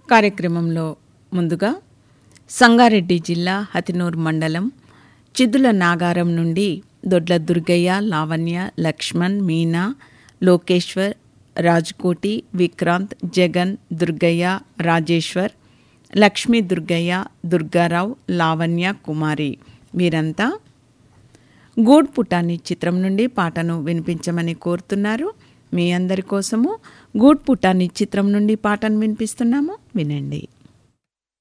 కార్యక్రమంలో ముందుగా సంగారెడ్డి జిల్లా హతినూర్ మండలం చిదుల నాగారం నుండి దొడ్ల దుర్గయ్య లావణ్య లక్ష్మణ్ మీనా లోకేశ్వర్ రాజ్కోటి విక్రాంత్ జగన్ దుర్గయ్య రాజేశ్వర్ లక్ష్మీ దుర్గయ్య దుర్గారావు లావణ్య కుమారి వీరంతా గూడ్ పుటాని చిత్రం నుండి పాటను వినిపించమని కోరుతున్నారు మీ అందరి కోసము గూడ్ పుటాని చిత్రం నుండి పాటను వినిపిస్తున్నాము వినండి